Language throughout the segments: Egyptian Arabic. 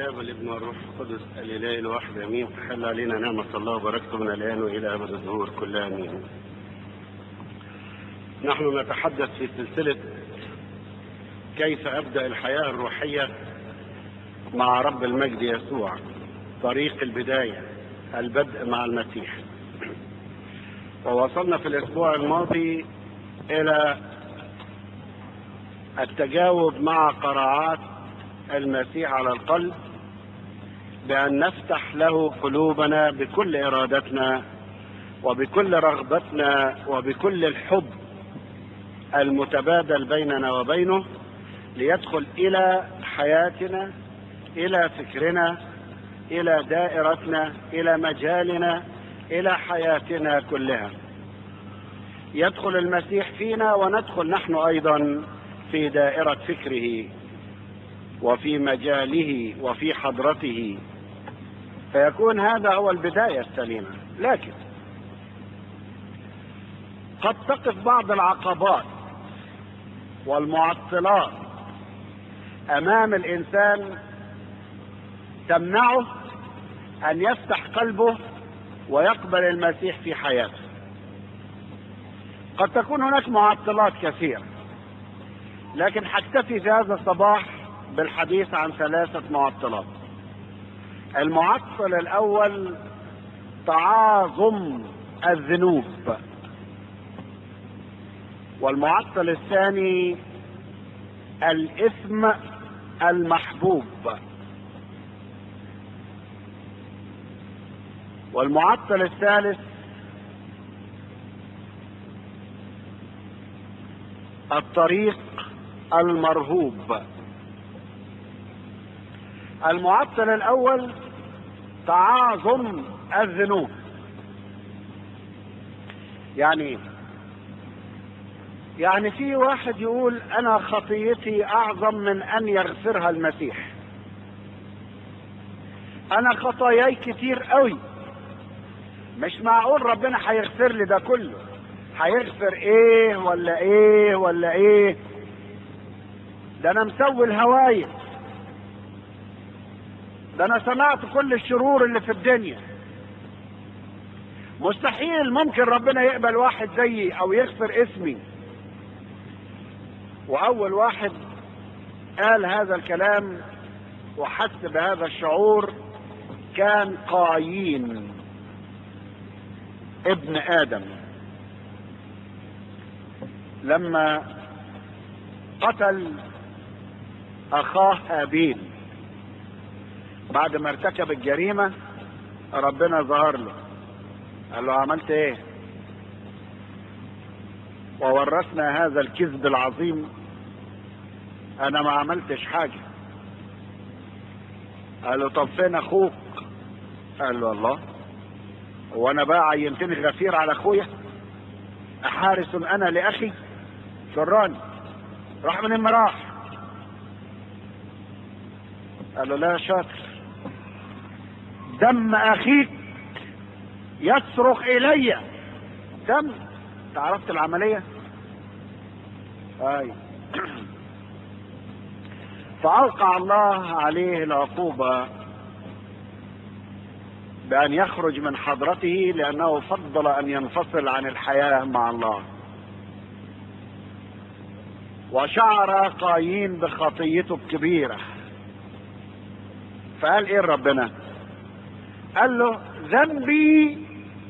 الاب والابن والروح القدس الاله الواحد امين تحل علينا نعمه الله وبركته من الان والى ابد الدهور كلها امين. نحن نتحدث في سلسله كيف ابدا الحياه الروحيه مع رب المجد يسوع طريق البدايه البدء مع المسيح. ووصلنا في الاسبوع الماضي الى التجاوب مع قراءات المسيح على القلب بأن نفتح له قلوبنا بكل إرادتنا وبكل رغبتنا وبكل الحب المتبادل بيننا وبينه ليدخل إلى حياتنا إلى فكرنا إلى دائرتنا إلى مجالنا إلى حياتنا كلها يدخل المسيح فينا وندخل نحن أيضا في دائرة فكره وفي مجاله وفي حضرته فيكون هذا هو البداية السليمة لكن قد تقف بعض العقبات والمعطلات أمام الإنسان تمنعه أن يفتح قلبه ويقبل المسيح في حياته قد تكون هناك معطلات كثيرة لكن حكتفي في هذا الصباح بالحديث عن ثلاثة معطلات المعطل الأول تعاظم الذنوب والمعطل الثاني الإثم المحبوب والمعطل الثالث الطريق المرهوب المعطل الاول تعاظم الذنوب يعني يعني في واحد يقول انا خطيتي اعظم من ان يغفرها المسيح انا خطاياي كتير قوي مش معقول ربنا هيغفر لي ده كله هيغفر ايه ولا ايه ولا ايه ده انا مسوي الهوايه ده انا سمعت كل الشرور اللي في الدنيا مستحيل ممكن ربنا يقبل واحد زيي او يغفر اسمي واول واحد قال هذا الكلام وحس بهذا الشعور كان قايين ابن ادم لما قتل اخاه هابيل بعد ما ارتكب الجريمة ربنا ظهر له قال له عملت ايه وورثنا هذا الكذب العظيم انا ما عملتش حاجة قال له طب فين اخوك قال له الله وانا بقى عينتني غفير على اخويا احارس انا لاخي شراني راح من راح قال له لا شاطر دم اخيك يصرخ الي دم تعرفت العمليه اي فاوقع الله عليه العقوبه بان يخرج من حضرته لانه فضل ان ينفصل عن الحياه مع الله وشعر قايين بخطيته الكبيره فقال ايه ربنا قال له ذنبي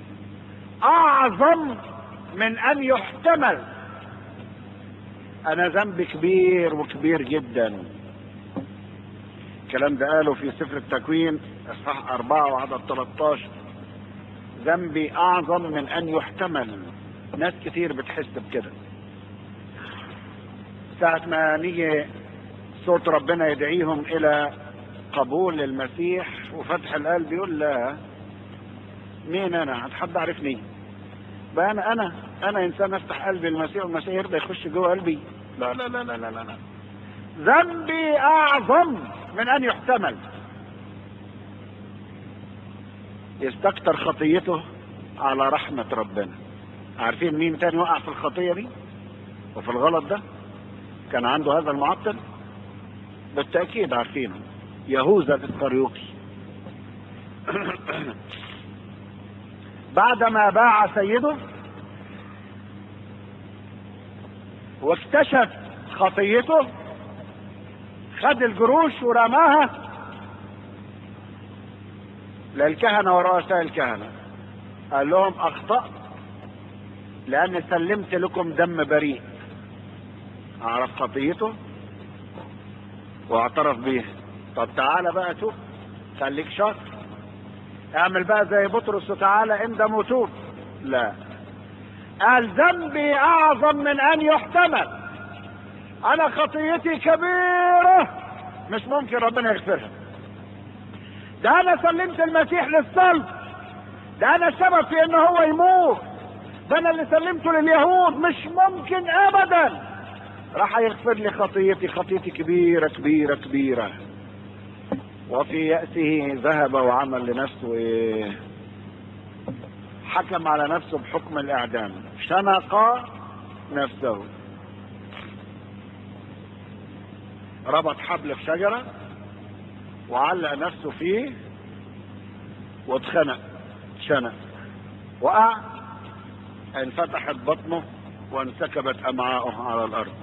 اعظم من ان يحتمل انا ذنبي كبير وكبير جدا الكلام ده قاله في سفر التكوين اصحاح أربعة وعدد 13 ذنبي أعظم من أن يحتمل ناس كتير بتحس بكده ساعة ما نيجي صوت ربنا يدعيهم إلى قبول المسيح وفتح القلب يقول لا مين انا حد عرفني بقى انا انا انا انسان افتح قلبي المسيح والمسيح يرضى يخش جوه قلبي لا لا لا لا لا لا, لا. ذنبي اعظم من ان يحتمل يستكتر خطيته على رحمة ربنا عارفين مين تاني وقع في الخطية دي وفي الغلط ده كان عنده هذا المعطل بالتأكيد عارفينه يهوذا الاسقريوطي بعدما باع سيده واكتشف خطيته خد الجروش ورماها للكهنة ورؤساء الكهنة قال لهم اخطأت لاني سلمت لكم دم بريء عرف خطيته واعترف بيها طب تعالى بقى توب خليك شاطر اعمل بقى زي بطرس وتعالى اندم وتوب لا قال ذنبي اعظم من ان يحتمل انا خطيتي كبيرة مش ممكن ربنا يغفرها ده انا سلمت المسيح للصلب ده انا السبب في ان هو يموت ده انا اللي سلمته لليهود مش ممكن ابدا راح يغفر لي خطيتي خطيتي كبيرة كبيرة كبيرة وفي يأسه ذهب وعمل لنفسه ايه حكم على نفسه بحكم الاعدام شنق نفسه ربط حبل في شجرة وعلق نفسه فيه واتخنق شنق وقع انفتحت بطنه وانسكبت امعاؤه على الارض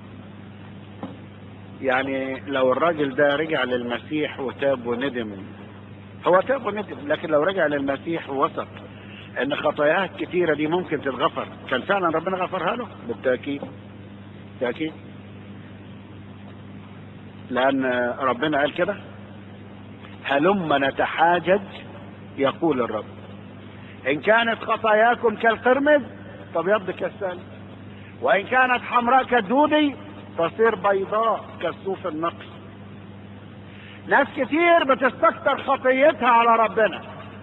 يعني لو الراجل ده رجع للمسيح وتاب وندم هو تاب وندم لكن لو رجع للمسيح ووثق ان خطاياه الكتيره دي ممكن تتغفر كان فعلا ربنا غفرها له بالتاكيد بالتاكيد لان ربنا قال كده هلم نتحاجج يقول الرب ان كانت خطاياكم كالقرمز فبيض كالثلج وان كانت حمراء كالدودي تصير بيضاء كالصوف النقي ناس كتير بتستكتر خطيتها على ربنا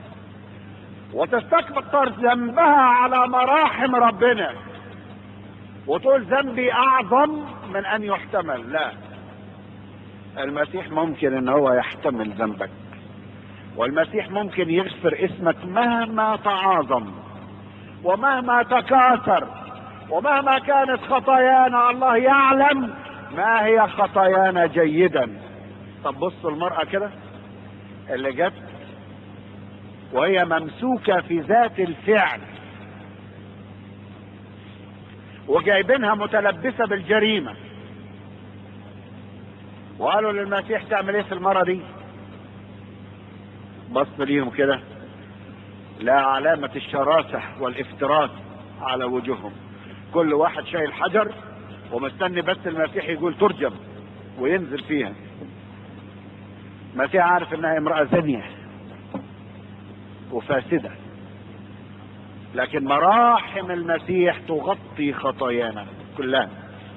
وتستكتر ذنبها على مراحم ربنا وتقول ذنبي اعظم من ان يحتمل لا المسيح ممكن ان هو يحتمل ذنبك والمسيح ممكن يغفر اسمك مهما تعاظم ومهما تكاثر ومهما كانت خطايانا الله يعلم ما هي خطايانا جيدا طب بصوا المرأة كده اللي جت وهي ممسوكة في ذات الفعل وجايبينها متلبسة بالجريمة وقالوا للمسيح تعمل ايه في المرة دي بص ليهم كده لا علامة الشراسة والافتراس على وجوههم كل واحد شايل حجر ومستني بس المسيح يقول ترجم وينزل فيها المسيح عارف انها امرأة زانية وفاسدة لكن مراحم المسيح تغطي خطايانا كلها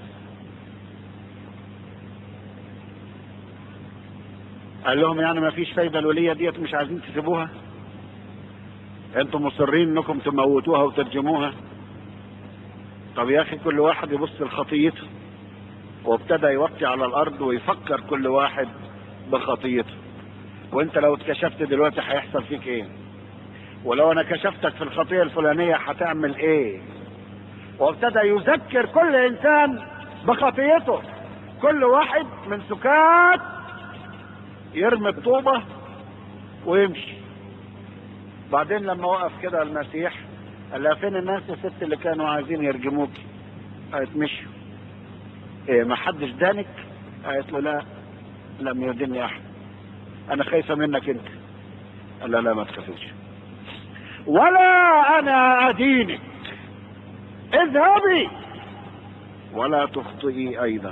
قال لهم يعني ما فيش فايدة الولية ديت مش عايزين تسيبوها انتم مصرين انكم تموتوها وترجموها طب يا اخي كل واحد يبص لخطيته وابتدى يوطي على الارض ويفكر كل واحد بخطيته وانت لو اتكشفت دلوقتي هيحصل فيك ايه ولو انا كشفتك في الخطيه الفلانيه هتعمل ايه وابتدى يذكر كل انسان بخطيته كل واحد من سكات يرمي الطوبه ويمشي بعدين لما وقف كده المسيح قال لها فين الناس يا ست اللي كانوا عايزين يرجموك قالت مشوا ايه ما حدش دانك قالت له لا لم يدني احد انا خايفه منك انت قال لا لا ما تخافيش ولا انا ادينك اذهبي ولا تخطئي ايضا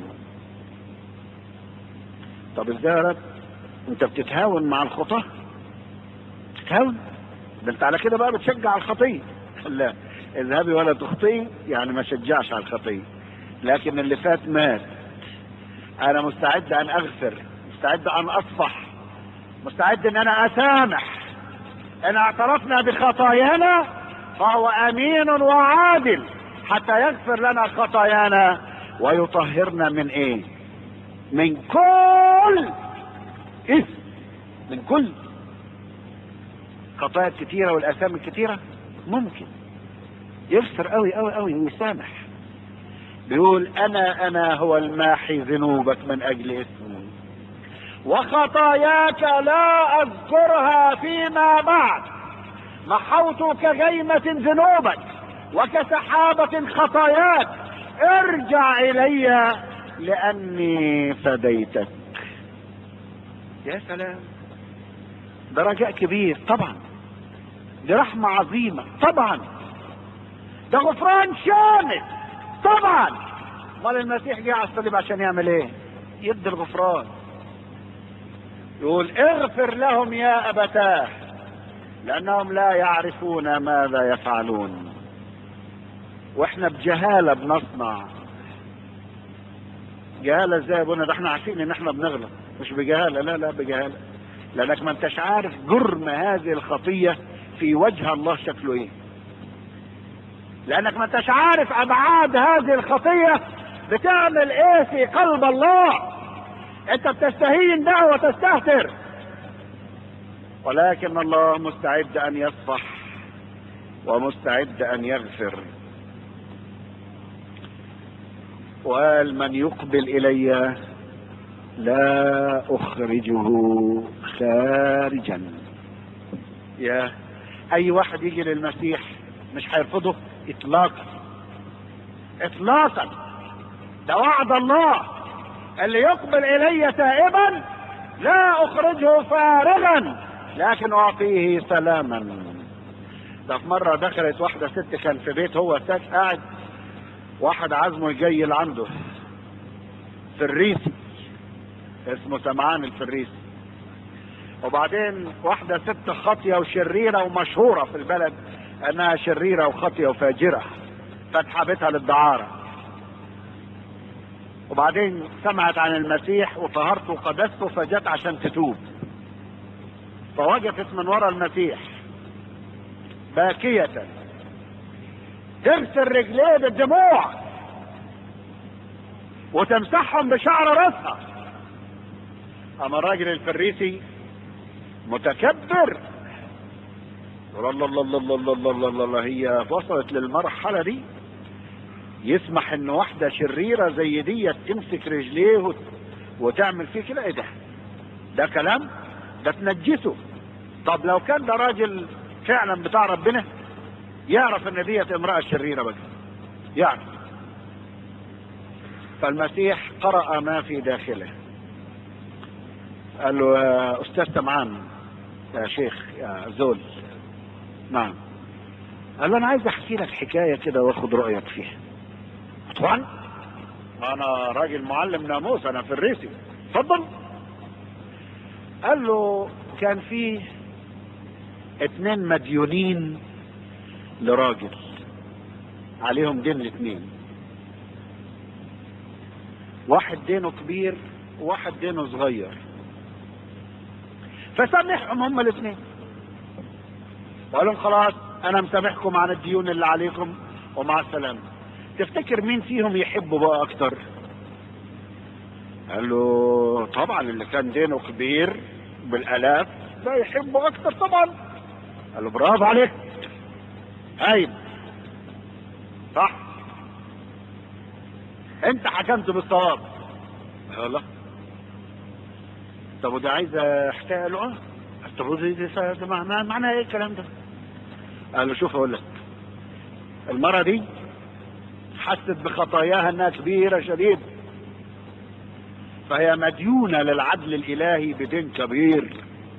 طب ازاي يا رب انت بتتهاون مع الخطاه بتتهاون ده انت على كده بقى بتشجع الخطيه لا اذهبي ولا تخطئي يعني ما شجعش على الخطيه لكن اللي فات مات انا مستعد ان اغفر مستعد ان اصفح مستعد ان انا اسامح ان اعترفنا بخطايانا فهو امين وعادل حتى يغفر لنا خطايانا ويطهرنا من ايه من كل اثم من كل خطايا الكتيره والاثام الكتيره ممكن يغفر قوي قوي قوي ويسامح بيقول انا انا هو الماحي ذنوبك من اجل اسمي وخطاياك لا اذكرها فيما بعد محوت كغيمة ذنوبك وكسحابة خطاياك ارجع الي لاني فديتك يا سلام ده رجاء كبير طبعا دي رحمة عظيمة طبعا ده غفران شامل طبعا امال المسيح جه على الصليب عشان يعمل ايه يدي الغفران يقول اغفر لهم يا ابتاه لانهم لا يعرفون ماذا يفعلون واحنا بجهاله بنصنع جهاله ازاي يا ابونا ده احنا عارفين ان احنا بنغلط مش بجهاله لا لا بجهاله لانك ما انتش عارف جرم هذه الخطيه في وجه الله شكله ايه لانك ما انتش عارف ابعاد هذه الخطيه بتعمل ايه في قلب الله انت بتستهين ده وتستهتر ولكن الله مستعد ان يصفح ومستعد ان يغفر وقال من يقبل الي لا اخرجه خارجا يا اي واحد يجي للمسيح مش هيرفضه اطلاقا اطلاقا ده وعد الله اللي يقبل الي تائبا لا اخرجه فارغا لكن اعطيه سلاما ده في مره دخلت واحده ست كان في بيت هو ساك قاعد واحد عزمه يجيل عنده في الريسي اسمه سمعان الفريسي وبعدين واحدة ست خاطية وشريرة ومشهورة في البلد انها شريرة وخاطية وفاجرة فاتحة بيتها للدعارة وبعدين سمعت عن المسيح وطهرته وقدسته فجت عشان تتوب فوقفت من ورا المسيح باكية تغسل رجليه بالدموع وتمسحهم بشعر راسها اما الراجل الفريسي متكبر الله الله الله الله الله الله الله الله هي وصلت للمرحله دي يسمح ان واحده شريره زي دي تمسك رجليه وت- وتعمل فيه كده ايه ده ده كلام ده تنجسه طب لو كان ده راجل فعلا بتاع ربنا يعرف ان ديت امراه شريره بس يعرف فالمسيح قرأ ما في داخله قال له يا استاذ سمعان يا شيخ يا زول نعم قال له انا عايز احكي لك حكايه كده واخد رايك فيها طبعا انا راجل معلم ناموس انا في الريسي اتفضل قال له كان في اتنين مديونين لراجل عليهم دين الاثنين واحد دينه كبير وواحد دينه صغير فسامحهم هما الاثنين وقال لهم خلاص انا مسامحكم عن الديون اللي عليكم ومع السلامه تفتكر مين فيهم يحبه بقى اكتر قال له طبعا اللي كان دينه كبير بالالاف ده يحبه اكتر طبعا قال له برافو عليك هايل صح انت حكمت بالصواب قال له طب وده عايز حكايه له اه طب ودي دي ده معناه معناه ايه الكلام ده قال له شوف اقول لك المره دي حست بخطاياها انها كبيره شديد فهي مديونه للعدل الالهي بدين كبير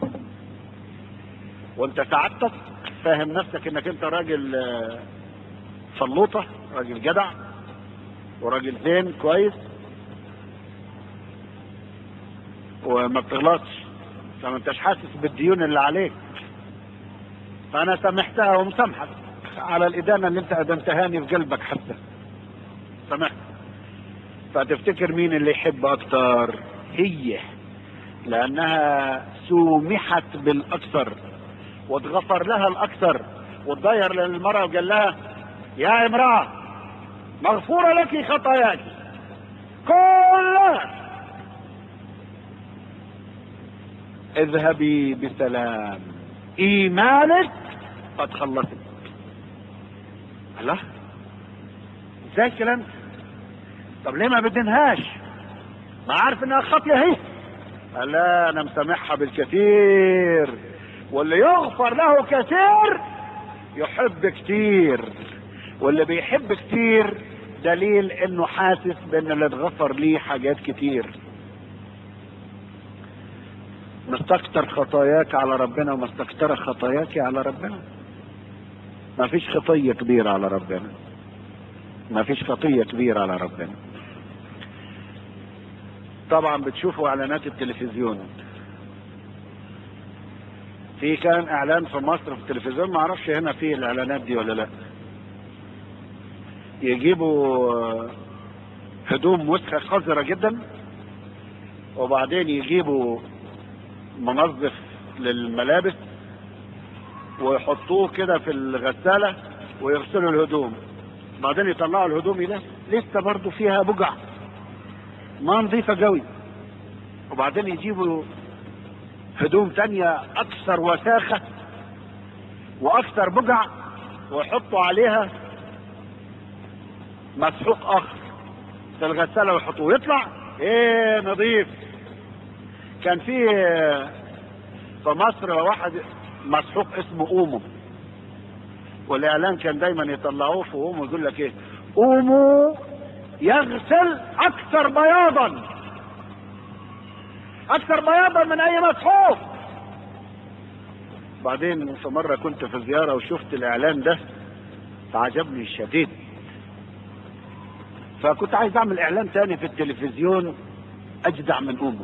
وانت سعادتك فاهم نفسك انك انت راجل آه، فلوطه راجل جدع وراجل زين كويس وما بتغلطش فما انتش حاسس بالديون اللي عليك فانا سامحتها ومسامحك على الادانه اللي انت ادنتهاني في قلبك حتى سامحت فتفتكر مين اللي يحب اكتر هي لانها سومحت بالاكثر واتغفر لها الاكثر واتضير للمراه وقال لها يا امراه مغفوره لك خطاياك كلها اذهبي بسلام ايمانك قد خلصك الله ازاي الكلام ده؟ طب ليه ما بدنهاش ما عارف انها خطيه اهي قال لا انا مسامحها بالكثير واللي يغفر له كثير يحب كتير واللي بيحب كتير دليل انه حاسس بان اللي اتغفر ليه حاجات كتير مستكتر خطاياك على ربنا ومستكتر خطاياك على ربنا ما فيش خطية كبيرة على ربنا ما فيش خطية كبيرة على ربنا طبعا بتشوفوا اعلانات التلفزيون في كان اعلان في مصر في التلفزيون ما اعرفش هنا في الاعلانات دي ولا لا يجيبوا هدوم وسخة قذرة جدا وبعدين يجيبوا منظف للملابس ويحطوه كده في الغسالة ويغسلوا الهدوم بعدين يطلعوا الهدوم ده لسه برضو فيها بقع ما نظيفة قوي وبعدين يجيبوا هدوم تانية اكثر وساخة واكثر بقع ويحطوا عليها مسحوق اخر في الغسالة ويحطوه يطلع ايه نظيف كان في في مصر واحد مسحوق اسمه اومو والاعلان كان دايما يطلعوه في اومو يقول لك ايه اومو يغسل اكثر بياضا اكثر بياضا من اي مسحوق بعدين في مرة كنت في زيارة وشفت الاعلان ده فعجبني الشديد فكنت عايز اعمل اعلان تاني في التلفزيون اجدع من اومو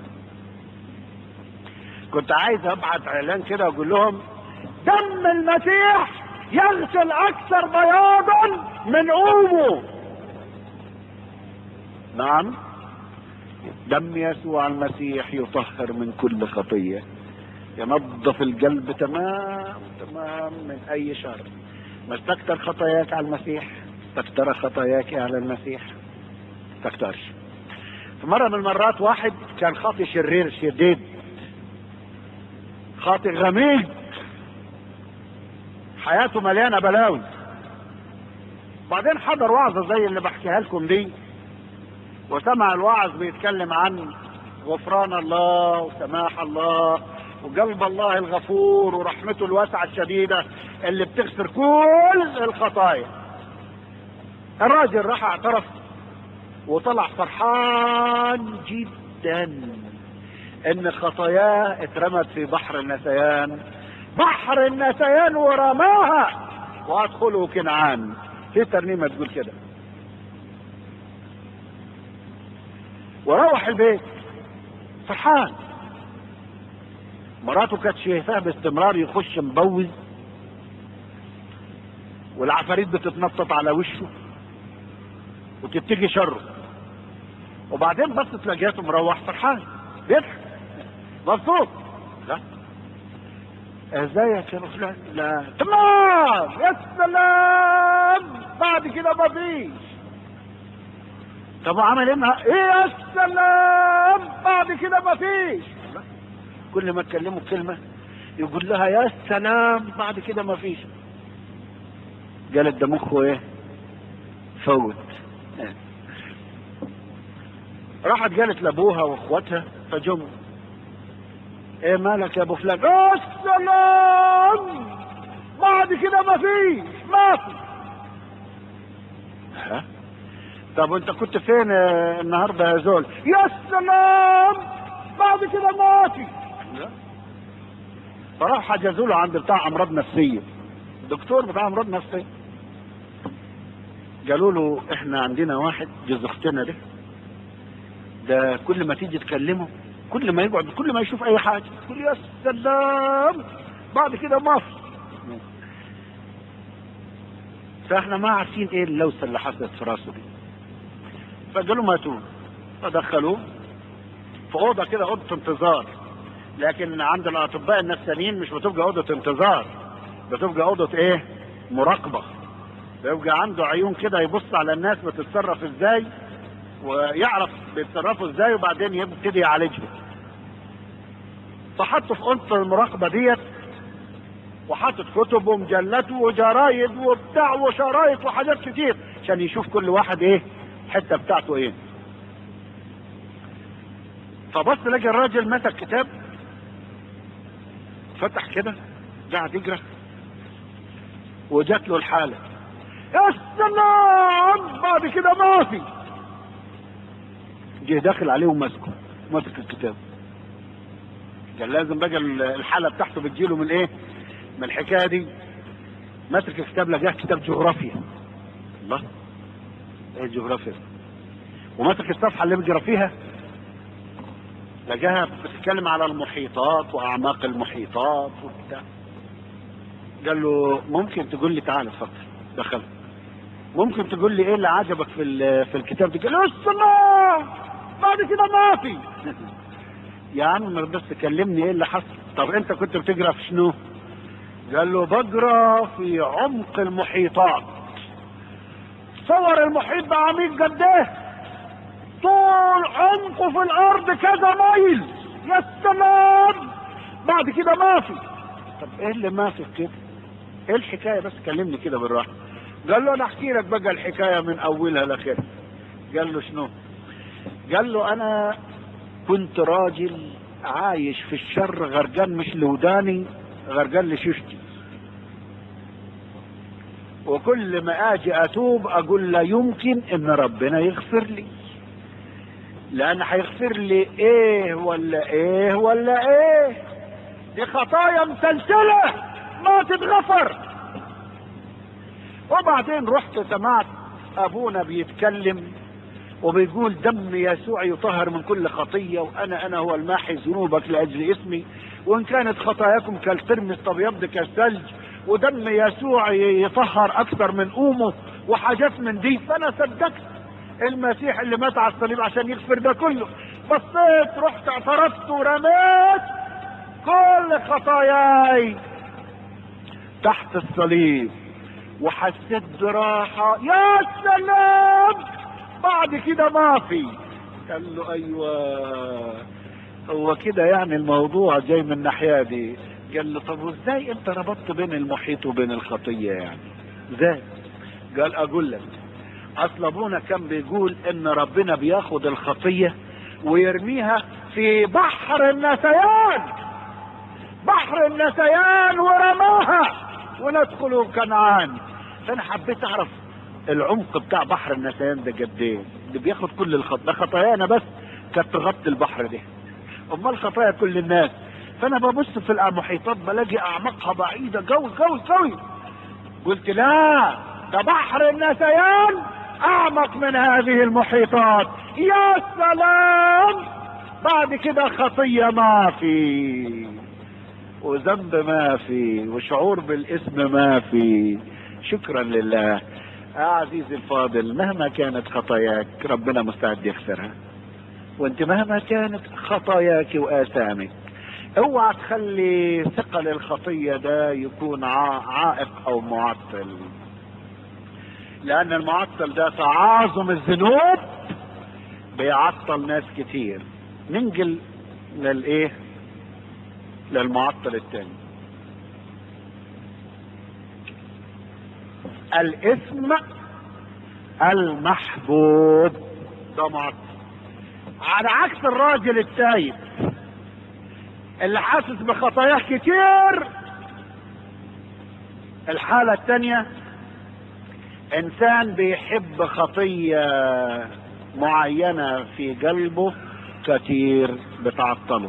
كنت عايز ابعت اعلان كده واقول لهم دم المسيح يغسل اكثر بياضا من اومو نعم دم يسوع المسيح يطهر من كل خطيه ينظف القلب تمام تمام من اي شر ما استكتر خطاياك على المسيح استكتر خطاياك على المسيح استكترش في مره من المرات واحد كان خاطي شرير شديد خاطئ غميق حياته مليانه بلاوي بعدين حضر وعظه زي اللي بحكيها لكم دي وسمع الواعظ بيتكلم عن غفران الله وسماح الله وقلب الله الغفور ورحمته الواسعه الشديده اللي بتغفر كل الخطايا الراجل راح اعترف وطلع فرحان جدا ان خطاياه اترمت في بحر النسيان بحر النسيان ورماها وادخلوا كنعان في ترنيمه تقول كده وروح البيت فرحان مراته كانت شايفاه باستمرار يخش مبوز والعفاريت بتتنطط على وشه وتبتجي شره وبعدين بصت لقيته مروح فرحان بيضحك مبسوط لا ازيك يا فلان لا تمام يا سلام بعد كده مفيش طب عمل ايه مع- ايه يا سلام بعد كده مفيش كل ما تكلمه كلمة يقول لها يا سلام بعد كده مفيش قالت ده مخه ايه فوت راحت قالت لابوها واخواتها فجم ايه مالك يا ابو فلان يا سلام بعد كده مفيش ما في ها طب وانت كنت فين آه، النهارده يا زول يا سلام بعد كده ما في لا. فراح حجزوا له عند بتاع امراض نفسيه دكتور بتاع امراض نفسيه قالوا له احنا عندنا واحد جوز اختنا ده ده كل ما تيجي تكلمه كل ما يقعد كل ما يشوف اي حاجه يقول يا سلام بعد كده ما في فاحنا ما عارفين ايه اللوسه اللي حصلت في راسه دي فقالوا ماتوه فدخلوه في اوضه كده اوضه انتظار لكن عند الاطباء النفسانيين مش بتبقى اوضه انتظار بتبقى اوضه ايه مراقبه بيبقى عنده عيون كده يبص على الناس بتتصرف ازاي ويعرف بيتصرفوا ازاي وبعدين يبتدي يعالجهم فحطوا في اوضه المراقبه ديت وحاطط كتب ومجلات وجرايد وبتاع وشرايط وحاجات كتير عشان يشوف كل واحد ايه الحته بتاعته ايه فبص لقى الراجل مسك كتاب فتح كده قاعد يقرا وجات له الحاله يا سلام بعد كده ما في جه داخل عليه ومسكه مسك الكتاب كان لازم بقى الحاله بتاعته بتجيله من ايه من الحكايه دي مسك الكتاب لقاه كتاب جغرافيا الله ايه الجغرافيا ومسك الصفحه اللي بيقرا فيها لقاها بتتكلم على المحيطات واعماق المحيطات وبتاع قال له ممكن تقول لي تعالى اتفضل دخل ممكن تقول لي ايه اللي عجبك في في الكتاب ده قال له السماء بعد كده ما في يا عم بس كلمني ايه اللي حصل طب انت كنت بتقرا في شنو قال له بقرا في عمق المحيطات صور المحيط ده عميق قد ايه طول عمقه في الارض كذا ميل يا سلام بعد كده ما في طب ايه اللي ما في كده ايه الحكايه بس كلمني كده بالراحه قال له انا احكي لك بقى الحكايه من اولها لاخرها قال له شنو قال له انا كنت راجل عايش في الشر غرقان مش لوداني غرقان لشيشتي وكل ما اجي اتوب اقول لا يمكن ان ربنا يغفر لي لان هيغفر لي ايه ولا ايه ولا ايه دي خطايا مسلسلة ما تتغفر وبعدين رحت سمعت ابونا بيتكلم وبيقول دم يسوع يطهر من كل خطية وانا انا هو الماحي ذنوبك لاجل اسمي وان كانت خطاياكم كالترمس تبيض كالثلج ودم يسوع يطهر اكثر من اومه وحاجات من دي فانا صدقت المسيح اللي مات على الصليب عشان يغفر ده كله بصيت رحت اعترفت ورميت كل خطاياي تحت الصليب وحسيت براحة يا سلام بعد كده ما في قال له ايوه هو كده يعني الموضوع جاي من الناحية دي قال له طب وازاي انت ربطت بين المحيط وبين الخطية يعني ازاي قال اقول لك اصل ابونا كان بيقول ان ربنا بياخد الخطية ويرميها في بحر النسيان بحر النسيان ورماها وندخل كنعان فانا حبيت اعرف العمق بتاع بحر النسيان ده قد ايه اللي بياخد كل الخطايا خطايانا بس كانت تغطي البحر ده امال خطايا كل الناس فانا ببص في المحيطات بلاقي اعماقها بعيده قوي قوي قوي قلت لا ده بحر النسيان اعمق من هذه المحيطات يا سلام بعد كده خطيه ما في وذنب ما في وشعور بالاسم ما في شكرا لله يا عزيزي الفاضل مهما كانت خطاياك ربنا مستعد يغفرها وانت مهما كانت خطاياك واثامك اوعى تخلي ثقل الخطية ده يكون عائق او معطل لان المعطل ده تعاظم الذنوب بيعطل ناس كتير ننقل للايه للمعطل الثاني الاسم المحبوب ده معطل على عكس الراجل التايب اللي حاسس بخطاياه كتير الحالة الثانية انسان بيحب خطية معينة في قلبه كتير بتعطله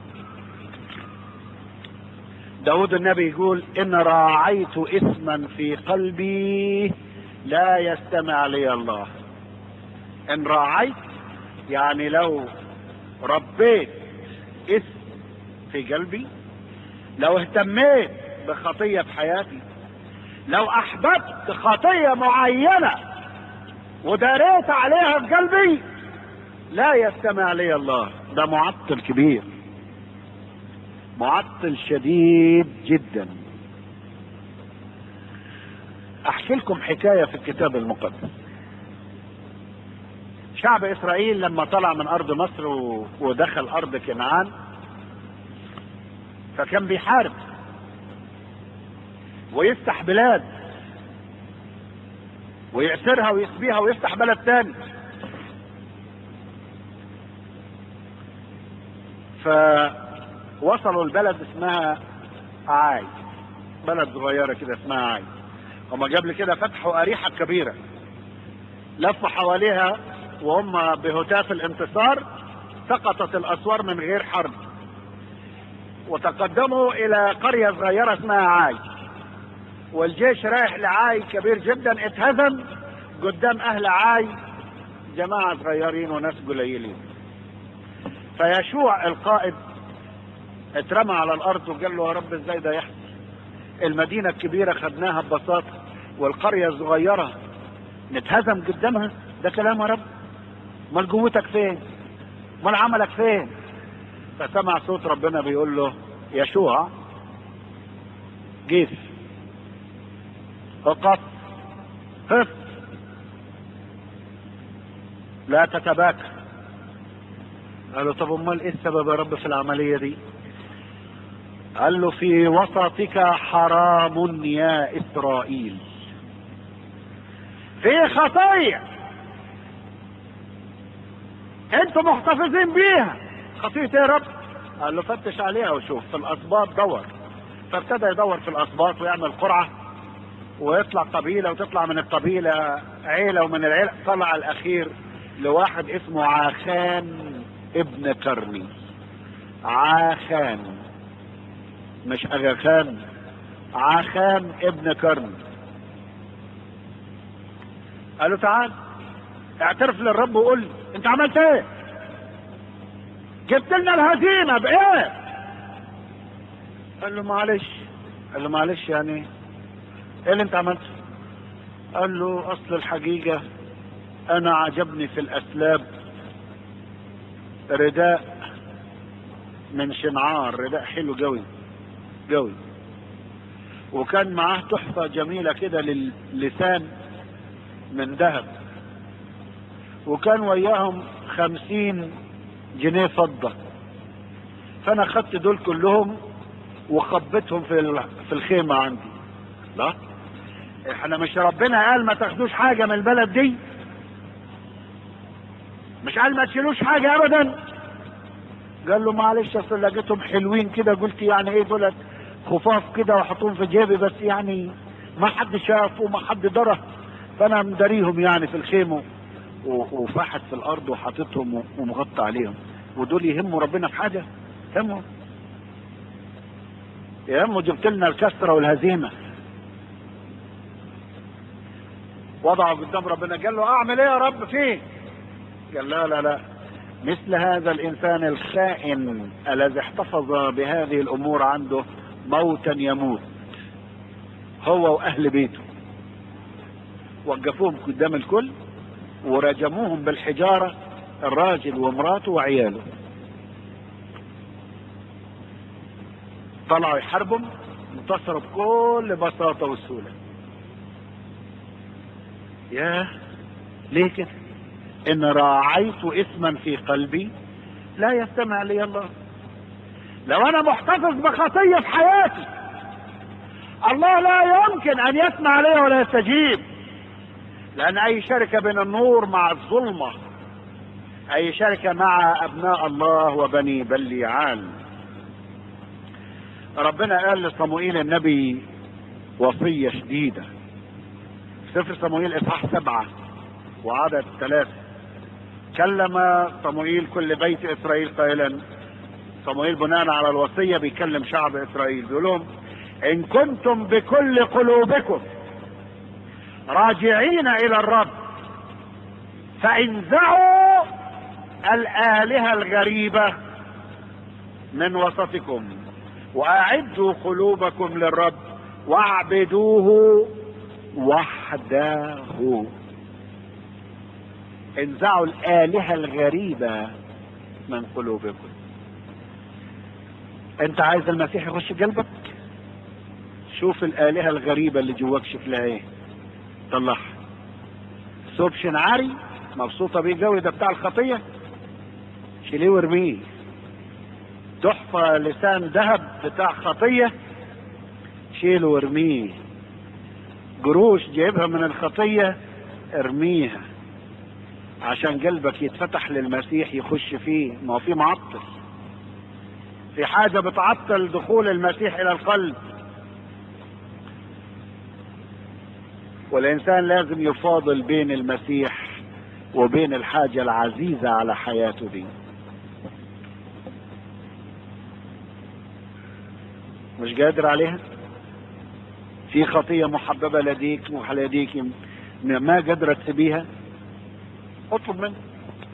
داود النبي يقول ان راعيت اسما في قلبي لا يستمع لي الله ان راعيت يعني لو ربيت اسم في قلبي لو اهتميت بخطية في حياتي لو احببت خطية معينة وداريت عليها في قلبي لا يستمع لي الله ده معطل كبير معطل شديد جدا احكي لكم حكاية في الكتاب المقدس شعب اسرائيل لما طلع من ارض مصر ودخل ارض كنعان فكان بيحارب ويفتح بلاد ويأسرها ويسبيها ويفتح بلد تاني فوصلوا البلد اسمها عاي بلد صغيره كده اسمها عاي هما قبل كده فتحوا اريحه كبيره لفوا حواليها وهم بهتاف الانتصار سقطت الاسوار من غير حرب وتقدموا الى قريه صغيره اسمها عاي والجيش رايح لعاي كبير جدا اتهزم قدام اهل عاي جماعه صغيرين وناس قليلين فيشوع القائد اترمى على الارض وقال له يا رب ازاي ده يحصل المدينه الكبيره خدناها ببساطه والقريه الصغيره نتهزم قدامها ده كلام يا رب امال قوتك فين امال عملك فين فسمع صوت ربنا بيقول له يشوع جيف اقف هف لا تتباكى قال له طب امال ايه السبب يا رب في العمليه دي قال له في وسطك حرام يا اسرائيل في خطيه انتوا محتفظين بيها خطيه ايه يا رب قال له فتش عليها وشوف في الاسباط دور فابتدى يدور في الاسباط ويعمل قرعه ويطلع قبيله وتطلع من القبيله عيله ومن العيله طلع الاخير لواحد اسمه عاخان ابن كرمي عاخان مش اغا خان عاخان ابن كرمي قال له تعال اعترف للرب وقول لي انت عملت ايه جبت لنا الهزيمه بايه قال له معلش قال له معلش يعني ايه اللي انت عملته قال له اصل الحقيقه انا عجبني في الاسلاب رداء من شنعار رداء حلو قوي قوي وكان معاه تحفة جميلة كده للسان من ذهب وكان وياهم خمسين جنيه فضة فانا خدت دول كلهم وخبيتهم في في الخيمة عندي لا احنا مش ربنا قال ما تاخدوش حاجة من البلد دي مش قال ما تشيلوش حاجة ابدا قال له معلش اصل لقيتهم حلوين كده قلت يعني ايه دولت خفاف كده واحطهم في جيبي بس يعني ما حد شاف وما حد درى فانا مداريهم يعني في الخيمه وفحت في الارض وحاططهم ومغطى عليهم ودول يهموا ربنا في حاجه يهموا يهموا جبت لنا الكسره والهزيمه وضعه قدام ربنا قال له اعمل ايه يا رب فيه قال لا لا لا مثل هذا الانسان الخائن الذي احتفظ بهذه الامور عنده موتا يموت هو واهل بيته وقفوهم قدام الكل ورجموهم بالحجاره الراجل ومراته وعياله طلعوا يحاربهم انتصروا بكل بساطه وسهوله ياه ليه كده ان راعيت اسما في قلبي لا يستمع لي الله لو انا محتفظ بخطيه في حياتي الله لا يمكن ان يسمع لي ولا يستجيب لان اي شركه بين النور مع الظلمه اي شركه مع ابناء الله وبني بليعان ربنا قال لصموئيل النبي وصيه شديده سفر صموئيل اصحاح سبعه وعدد ثلاثه كلم صموئيل كل بيت اسرائيل قائلا صموئيل بناء على الوصيه بيكلم شعب اسرائيل بيقول لهم ان كنتم بكل قلوبكم راجعين الى الرب فانزعوا الالهه الغريبه من وسطكم واعدوا قلوبكم للرب واعبدوه وحده انزعوا الالهه الغريبه من قلوبكم انت عايز المسيح يخش قلبك شوف الالهه الغريبه اللي جواك شكلها ايه طلعها ثوب شنعاري مبسوطه بيه قوي ده بتاع الخطيه شيليه وارميه تحفه لسان ذهب بتاع خطيه شيله وارميه قروش جايبها من الخطيه ارميها عشان قلبك يتفتح للمسيح يخش فيه ما هو في معطل في حاجة بتعطل دخول المسيح إلى القلب والإنسان لازم يفاضل بين المسيح وبين الحاجة العزيزة على حياته دي مش قادر عليها في خطية محببة لديك لديك ما قادرة تسيبيها اطلب منه